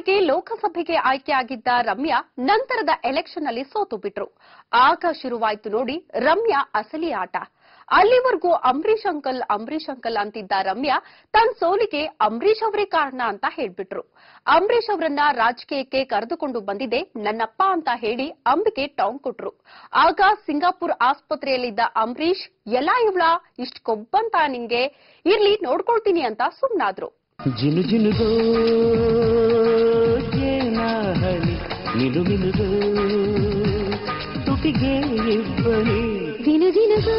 ಬಾರಿಗೆ ಲೋಕಸಭೆಗೆ ಆಯ್ಕೆಯಾಗಿದ್ದ ರಮ್ಯಾ ನಂತರದ ಎಲೆಕ್ಷನ್ ಅಲ್ಲಿ ಸೋತು ಬಿಟ್ರು ಆಗ ಶುರುವಾಯ್ತು ನೋಡಿ ರಮ್ಯಾ ಅಸಲಿ ಆಟ ಅಲ್ಲಿವರೆಗೂ ಅಂಬರೀಶ್ ಅಂಕಲ್ ಅಂಬರೀಶ್ ಅಂಕಲ್ ಅಂತಿದ್ದ ರಮ್ಯಾ ತನ್ನ ಸೋಲಿಗೆ ಅಂಬರೀಶ್ ಅವರೇ ಕಾರಣ ಅಂತ ಹೇಳ್ಬಿಟ್ರು ಅಂಬರೀಶ್ ಅವರನ್ನ ರಾಜಕೀಯಕ್ಕೆ ಕರೆದುಕೊಂಡು ಬಂದಿದೆ ನನ್ನಪ್ಪ ಅಂತ ಹೇಳಿ ಅಂಬಿಕೆ ಟಾಂಗ್ ಕೊಟ್ರು ಆಗ ಸಿಂಗಾಪುರ್ ಆಸ್ಪತ್ರೆಯಲ್ಲಿದ್ದ ಅಂಬರೀಶ್ ಎಲ್ಲ ಇವಳ ಇಷ್ಟ್ ಕೊಬ್ಬಂತ ನಿಂಗೆ ಇರ್ಲಿ ನೋಡ್ಕೊಳ್ತೀನಿ ಅಂತ ಸುಮ್ನಾದ್ರು ಜಿನು ಜಿನುಗೋ ಜೇನಾಹಳಿ ಮಿನು ಮಿನುಗೋ ತುಟಿಗೆ ಇಬ್ಬನಿ ದಿನ ದಿನಗೋ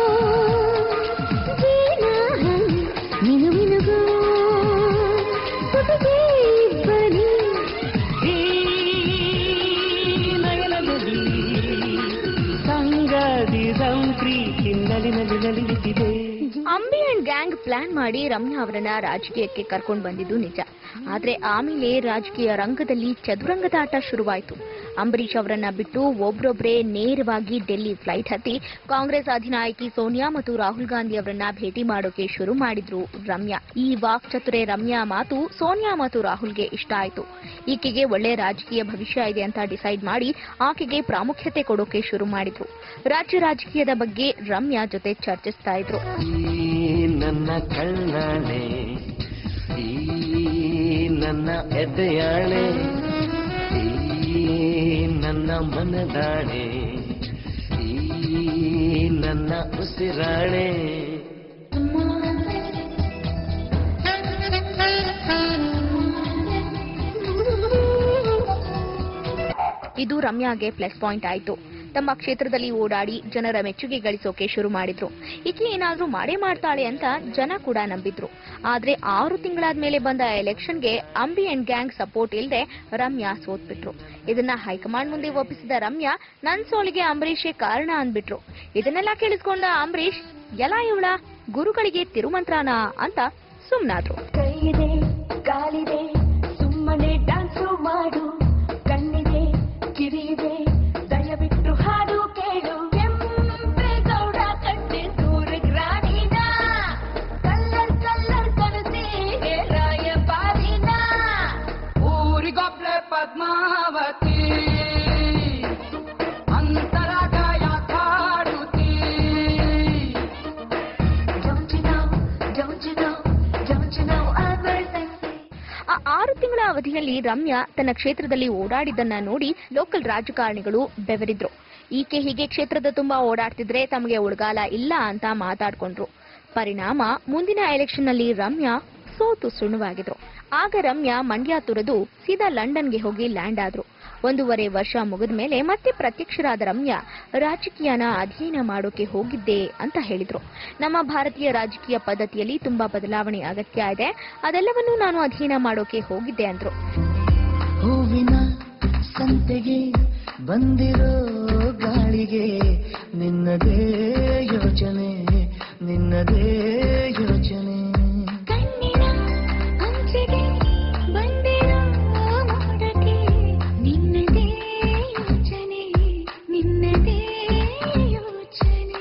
ಜೀವನ ಮಿನು ಮಿನುಗೋ ತುಟಿಗೆ ಇಬ್ಬನಿ ಈ ನಯನದಲ್ಲಿ ಸಂಗಾದಿ ಪ್ರೀತಿ ನಲಿ ನಲಿ ನಲಿಯುತ್ತಿದೆ ಅಂಬಿ ಅಂಡ್ ಗ್ಯಾಂಗ್ ಪ್ಲಾನ್ ಮಾಡಿ ರಮ್ಯಾ ಅವರನ್ನ ರಾಜಕೀಯಕ್ಕೆ ಕರ್ಕೊಂಡು ಬಂದಿದ್ದು ನಿಜ ಆದ್ರೆ ಆಮೇಲೆ ರಾಜಕೀಯ ರಂಗದಲ್ಲಿ ಚದುರಂಗದಾಟ ಶುರುವಾಯಿತು ಅಂಬರೀಶ್ ಅವರನ್ನ ಬಿಟ್ಟು ಒಬ್ರೊಬ್ರೇ ನೇರವಾಗಿ ಡೆಲ್ಲಿ ಫ್ಲೈಟ್ ಹತ್ತಿ ಕಾಂಗ್ರೆಸ್ ಅಧಿನಾಯಕಿ ಸೋನಿಯಾ ಮತ್ತು ರಾಹುಲ್ ಗಾಂಧಿ ಅವರನ್ನ ಭೇಟಿ ಮಾಡೋಕೆ ಶುರು ಮಾಡಿದ್ರು ರಮ್ಯಾ ಈ ವಾಕ್ಚತುರೆ ರಮ್ಯಾ ಮಾತು ಸೋನಿಯಾ ಮತ್ತು ರಾಹುಲ್ಗೆ ಇಷ್ಟ ಆಯ್ತು ಈಕೆಗೆ ಒಳ್ಳೆ ರಾಜಕೀಯ ಭವಿಷ್ಯ ಇದೆ ಅಂತ ಡಿಸೈಡ್ ಮಾಡಿ ಆಕೆಗೆ ಪ್ರಾಮುಖ್ಯತೆ ಕೊಡೋಕೆ ಶುರು ಮಾಡಿದ್ರು ರಾಜ್ಯ ರಾಜಕೀಯದ ಬಗ್ಗೆ ರಮ್ಯಾ ಜೊತೆ ಚರ್ಚಿಸ್ತಾ ಇದ್ರು ಈ ನನ್ನ ಕಣ್ಣಾಣೆ ಈ ನನ್ನ ಎದೆಯಾಣೆ ಈ ನನ್ನ ಮನದಾಣೆ ಈ ನನ್ನ ಉಸಿರಾಣೆ ಇದು ರಮ್ಯಾಗೆ ಪ್ಲಸ್ ಪಾಯಿಂಟ್ ಆಯ್ತು ತಮ್ಮ ಕ್ಷೇತ್ರದಲ್ಲಿ ಓಡಾಡಿ ಜನರ ಮೆಚ್ಚುಗೆ ಗಳಿಸೋಕೆ ಶುರು ಮಾಡಿದ್ರು ಈಕೆ ಏನಾದ್ರೂ ಮಾಡೇ ಮಾಡ್ತಾಳೆ ಅಂತ ಜನ ಕೂಡ ನಂಬಿದ್ರು ಆದ್ರೆ ಆರು ತಿಂಗಳಾದ್ಮೇಲೆ ಬಂದ ಎಲೆಕ್ಷನ್ಗೆ ಅಂಬಿ ಅಂಡ್ ಗ್ಯಾಂಗ್ ಸಪೋರ್ಟ್ ಇಲ್ಲದೆ ರಮ್ಯಾ ಸೋತ್ಬಿಟ್ರು ಇದನ್ನ ಹೈಕಮಾಂಡ್ ಮುಂದೆ ಒಪ್ಪಿಸಿದ ರಮ್ಯಾ ನನ್ ಸೋಲಿಗೆ ಅಂಬರೀಷೇ ಕಾರಣ ಅಂದ್ಬಿಟ್ರು ಇದನ್ನೆಲ್ಲ ಕೇಳಿಸ್ಕೊಂಡ ಅಂಬರೀಷ್ ಎಲ್ಲ ಇವಳ ಗುರುಗಳಿಗೆ ತಿರುಮಂತ್ರನ ಅಂತ ಸುಮ್ನಾದ್ರು ಕೈಯಿದೆ ಕಾಲಿದೆ ಸುಮ್ಮನೆ ಡ್ಯಾನ್ಸು ಮಾಡು ಕಣ್ಣಿದೆ ಕಿರಿಯಿದೆ ದಯವಿಟ್ಟು ಹಾಡು ಕೇಳು ಕೆಂಪೇಗೌಡ ಕಟ್ಟೆ ಸೂರ್ಯಗ್ರಾಣಿನ ಕಲ್ಲರ್ ಕಲ್ಲರ್ ಕನಸಿ ರಾಯ ಬಾರಿನ ಊರಿಗೊಬ್ಳೆ ಪದ್ಮಾವತಿ ಅಂತರಗಾಯ ಕಾಡುತ್ತೀ Don't you know, don't you know, don't you know I'm very sexy ಆ ಆರು ತಿಂಗಳ ಅವಧಿಯಲ್ಲಿ ರಮ್ಯಾ ತನ್ನ ಕ್ಷೇತ್ರದಲ್ಲಿ ಓಡಾಡಿದ್ದನ್ನ ನೋಡಿ ಲೋಕಲ್ ರಾಜಕಾರಣಿಗಳು ಬೆವರಿದ್ರು ಈಕೆ ಹೀಗೆ ಕ್ಷೇತ್ರದ ತುಂಬಾ ಓಡಾಡ್ತಿದ್ರೆ ತಮಗೆ ಉಳ್ಗಾಲ ಇಲ್ಲ ಅಂತ ಮಾತಾಡ್ಕೊಂಡ್ರು ಪರಿಣಾಮ ಮುಂದಿನ ಎಲೆಕ್ಷನ್ ನಲ್ಲಿ ರಮ್ಯಾ ಸೋತು ಸುಣ್ಣವಾಗಿದ್ರು ಆಗ ರಮ್ಯಾ ಮಂಡ್ಯ ತುರಿದು ಸೀದಾ ಲಂಡನ್ಗೆ ಹೋಗಿ ಲ್ಯಾಂಡ್ ಆದ್ರು ಒಂದೂವರೆ ವರ್ಷ ಮುಗಿದ ಮೇಲೆ ಮತ್ತೆ ಪ್ರತ್ಯಕ್ಷರಾದ ರಮ್ಯಾ ರಾಜಕೀಯನ ಅಧ್ಯಯನ ಮಾಡೋಕೆ ಹೋಗಿದ್ದೆ ಅಂತ ಹೇಳಿದ್ರು ನಮ್ಮ ಭಾರತೀಯ ರಾಜಕೀಯ ಪದ್ಧತಿಯಲ್ಲಿ ತುಂಬಾ ಬದಲಾವಣೆ ಅಗತ್ಯ ಇದೆ ಅದೆಲ್ಲವನ್ನೂ ನಾನು ಅಧ್ಯಯನ ಮಾಡೋಕೆ ಹೋಗಿದ್ದೆ ಅಂದ್ರು ಹೂವಿನ ಸಂತೆಗೆ ಬಂದಿರೋ ಗಾಳಿಗೆ ನಿನ್ನದೇ ಯೋಚನೆ ನಿನ್ನದೇ ಯೋಚನೆ ಕಣ್ಣಿನ ಅಂಚಿಗೆ ಬಂದಿರೋ ಮೋಡಕ್ಕೆ ನಿನ್ನದೇ ಯೋಚನೆ ನಿನ್ನದೇ ಯೋಚನೆ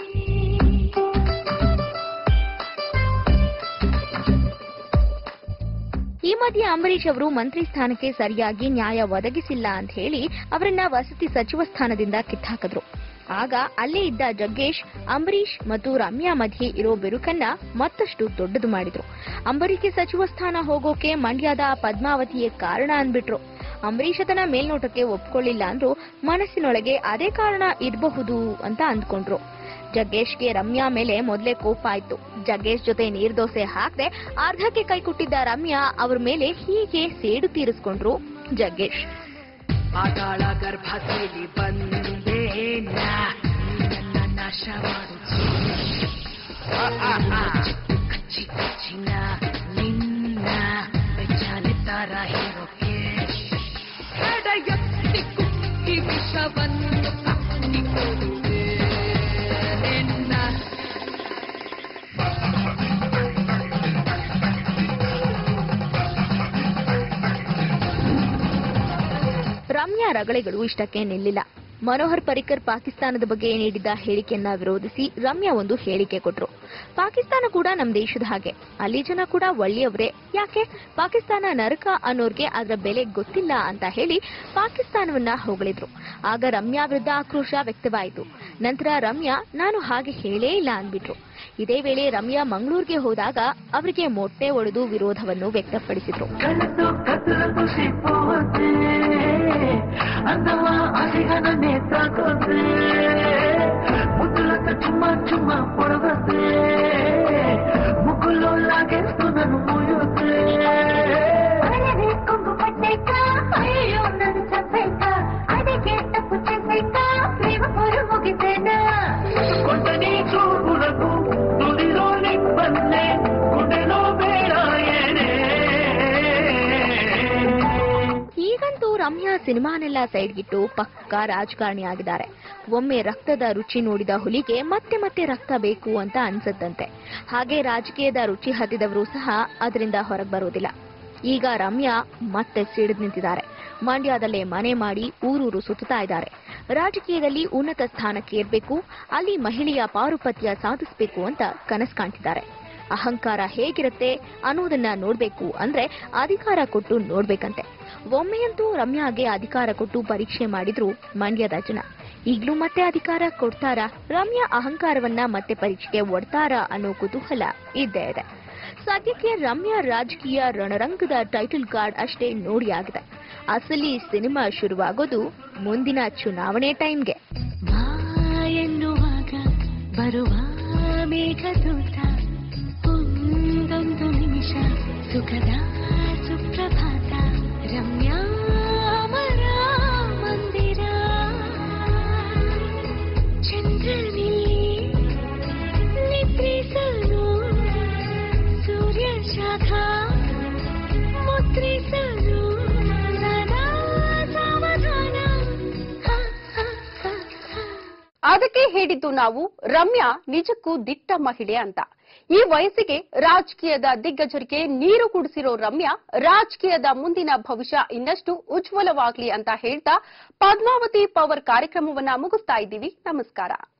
ಈ ಮಧ್ಯೆ ಅಂಬರೀಶ್ ಅವರು ಮಂತ್ರಿ ಸ್ಥಾನಕ್ಕೆ ಸರಿಯಾಗಿ ನ್ಯಾಯ ಒದಗಿಸಿಲ್ಲ ಅಂತ ಹೇಳಿ ಅವರನ್ನ ವಸತಿ ಸಚಿವ ಸ್ಥಾನದಿಂದ ಕಿತ್ತಾಕಿದ್ರು ಆಗ ಅಲ್ಲೇ ಇದ್ದ ಜಗ್ಗೇಶ್ ಅಂಬರೀಶ್ ಮತ್ತು ರಮ್ಯಾ ಮಧ್ಯೆ ಇರೋ ಬಿರುಕನ್ನ ಮತ್ತಷ್ಟು ದೊಡ್ಡದು ಮಾಡಿದ್ರು ಅಂಬರೀಷ್ಗೆ ಸಚಿವ ಸ್ಥಾನ ಹೋಗೋಕೆ ಮಂಡ್ಯದ ಪದ್ಮಾವತಿಯೇ ಕಾರಣ ಅಂದ್ಬಿಟ್ರು ಅಂಬರೀಷ್ ಅದನ್ನ ಮೇಲ್ನೋಟಕ್ಕೆ ಒಪ್ಕೊಳ್ಳಿಲ್ಲ ಅಂದ್ರು ಮನಸ್ಸಿನೊಳಗೆ ಅದೇ ಕಾರಣ ಇರಬಹುದು ಅಂತ ಅಂದ್ಕೊಂಡ್ರು ಜಗ್ಗೇಶ್ಗೆ ರಮ್ಯಾ ಮೇಲೆ ಮೊದಲೇ ಕೋಪ ಆಯ್ತು ಜಗ್ಗೇಶ್ ಜೊತೆ ನೀರ್ ದೋಸೆ ಹಾಕ್ದೆ ಅರ್ಧಕ್ಕೆ ಕೈ ಕೊಟ್ಟಿದ್ದ ರಮ್ಯಾ ಅವ್ರ ಮೇಲೆ ಹೀಗೆ ಸೇಡು ತೀರಿಸ್ಕೊಂಡ್ರು ಜಗ್ಗೇಶ್ ಪಾತಾಳ ಗರ್ಭದಲ್ಲಿ ಬಂದೆ ನಾ ನನ್ನ ನಾಶ ಮಾಡು ಕಚ್ಚಿ ಕಚ್ಚಿನ ನಿನ್ನ ಬೆಚ್ಚಾಲೆ ತರ ಹೇರೋಕೆ ಎಡ ಎತ್ತಿ ಕುಕ್ಕಿ ವಿಷವನ್ನು ಕಟ್ಟಿಕೊಡುವೆ ನಿನ್ನ ರಮ್ಯಾ ರಗಳೆಗಳು ಇಷ್ಟಕ್ಕೆ ನಿಲ್ಲಿಲ್ಲ ಮನೋಹರ್ ಪರಿಕರ್ ಪಾಕಿಸ್ತಾನದ ಬಗ್ಗೆ ನೀಡಿದ್ದ ಹೇಳಿಕೆಯನ್ನ ವಿರೋಧಿಸಿ ರಮ್ಯಾ ಒಂದು ಹೇಳಿಕೆ ಕೊಟ್ರು ಪಾಕಿಸ್ತಾನ ಕೂಡ ನಮ್ ದೇಶದ ಹಾಗೆ ಅಲ್ಲಿ ಜನ ಕೂಡ ಒಳ್ಳೆಯವರೇ ಯಾಕೆ ಪಾಕಿಸ್ತಾನ ನರಕ ಅನ್ನೋರ್ಗೆ ಅದರ ಬೆಲೆ ಗೊತ್ತಿಲ್ಲ ಅಂತ ಹೇಳಿ ಪಾಕಿಸ್ತಾನವನ್ನ ಹೊಗಳಿದ್ರು ಆಗ ರಮ್ಯಾ ವಿರುದ್ಧ ಆಕ್ರೋಶ ವ್ಯಕ್ತವಾಯಿತು ನಂತರ ರಮ್ಯಾ ನಾನು ಹಾಗೆ ಹೇಳೇ ಇಲ್ಲ ಅಂದ್ಬಿಟ್ರು ಇದೇ ವೇಳೆ ರಮ್ಯಾ ಮಂಗಳೂರಿಗೆ ಹೋದಾಗ ಅವರಿಗೆ ಮೊಟ್ಟೆ ಒಡೆದು ವಿರೋಧವನ್ನು ವ್ಯಕ್ತಪಡಿಸಿದ್ರು ಕನಸು ಕತ್ತಲಕು ಸಿಪ್ಪುವಂತೆ ಅಂದವ ಅಸಿಗನೇ ತಾಕೋತೆ ಮುದ್ದುಲಕ ಚುಮ್ಮ ಚುಮ್ಮ పొడవతే ముగ్గులో లాగేస్తూ నన్ను మూయొతే అడవి కొంగు పట్టేక అయ్యో నన్ను చంపేక అడిగే తప్పు చేసేక ప్రేమ పొరు ముగిసేనా కొండని చూపులకు తుదిలో నిప్పన్నే గుండెలో ಬೇಡಾಯೇನೆ ಈಗಂತೂ ರಮ್ಯಾ ಸಿನಿಮಾನೆಲ್ಲ ಸೈಡ್ಗಿಟ್ಟು ಪಕ್ಕಾ ರಾಜಕಾರಣಿ ಆಗಿದ್ದಾರೆ ಒಮ್ಮೆ ರಕ್ತದ ರುಚಿ ನೋಡಿದ ಹುಲಿಗೆ ಮತ್ತೆ ಮತ್ತೆ ರಕ್ತ ಬೇಕು ಅಂತ ಅನ್ಸತ್ತಂತೆ ಹಾಗೆ ರಾಜಕೀಯದ ರುಚಿ ಹತ್ತಿದವರು ಸಹ ಅದರಿಂದ ಹೊರಗೆ ಬರೋದಿಲ್ಲ ಈಗ ರಮ್ಯಾ ಮತ್ತೆ ಸಿಡಿದು ನಿಂತಿದ್ದಾರೆ ಮಂಡ್ಯದಲ್ಲೇ ಮನೆ ಮಾಡಿ ಊರೂರು ಸುತ್ತಾ ಇದ್ದಾರೆ ರಾಜಕೀಯದಲ್ಲಿ ಉನ್ನತ ಸ್ಥಾನಕ್ಕೆ ಏರ್ಬೇಕು ಅಲ್ಲಿ ಮಹಿಳೆಯ ಪಾರುಪತ್ಯ ಸಾಧಿಸಬೇಕು ಅಂತ ಕನಸು ಕಾಣ್ತಿದ್ದಾರೆ ಅಹಂಕಾರ ಹೇಗಿರುತ್ತೆ ಅನ್ನೋದನ್ನ ನೋಡ್ಬೇಕು ಅಂದ್ರೆ ಅಧಿಕಾರ ಕೊಟ್ಟು ನೋಡ್ಬೇಕಂತೆ ಒಮ್ಮೆಯಂತೂ ರಮ್ಯಾಗೆ ಅಧಿಕಾರ ಕೊಟ್ಟು ಪರೀಕ್ಷೆ ಮಾಡಿದ್ರು ಮಂಡ್ಯದ ಜನ ಈಗ್ಲೂ ಮತ್ತೆ ಅಧಿಕಾರ ಕೊಡ್ತಾರಾ ರಮ್ಯಾ ಅಹಂಕಾರವನ್ನ ಮತ್ತೆ ಪರೀಕ್ಷೆಗೆ ಒಡ್ತಾರಾ ಅನ್ನೋ ಕುತೂಹಲ ಇದ್ದೇ ಇದೆ ಸದ್ಯಕ್ಕೆ ರಮ್ಯಾ ರಾಜಕೀಯ ರಣರಂಗದ ಟೈಟಲ್ ಕಾರ್ಡ್ ಅಷ್ಟೇ ನೋಡಿ ಆಗಿದೆ ಅಸಲಿ ಸಿನಿಮಾ ಶುರುವಾಗೋದು ಮುಂದಿನ ಚುನಾವಣೆ ಟೈಮ್ಗೆ ಬಾ ಎನ್ನುವಾಗ ಬರುವ ಮೇಘದೂತ ಒಂದೊಂದು ನಿಮಿಷ ಸುಖದ ಸುಪ್ರಭಾತ ರಮ್ಯಾ ಅಮರ ಮಂದಿರ ಚಂದ್ರನಿಲ್ಲಿ ನಿದ್ರಿಸಲು ಸೂರ್ಯ ಶಾಖ ಮುದ್ರಿಸಲು ಸದಾ ಸಾವಧಾನ ಹ, ಹ, ಹ, ಹ. ಅದಕ್ಕೆ ಹೇಳಿದ್ದು ನಾವು ರಮ್ಯಾ ನಿಜಕ್ಕೂ ದಿಟ್ಟ ಮಹಿಳೆ ಅಂತ ಈ ವಯಸ್ಸಿಗೆ ರಾಜಕೀಯದ ದಿಗ್ಗಜರಿಗೆ ನೀರು ಕುಡಿಸಿರೋ ರಮ್ಯಾ ರಾಜಕೀಯದ ಮುಂದಿನ ಭವಿಷ್ಯ ಇನ್ನಷ್ಟು ಉಜ್ವಲವಾಗ್ಲಿ ಅಂತ ಹೇಳ್ತಾ ಪದ್ಮಾವತಿ ಪವರ್ ಕಾರ್ಯಕ್ರಮವನ್ನ ಮುಗಿಸ್ತಾ ಇದ್ದೀವಿ ನಮಸ್ಕಾರ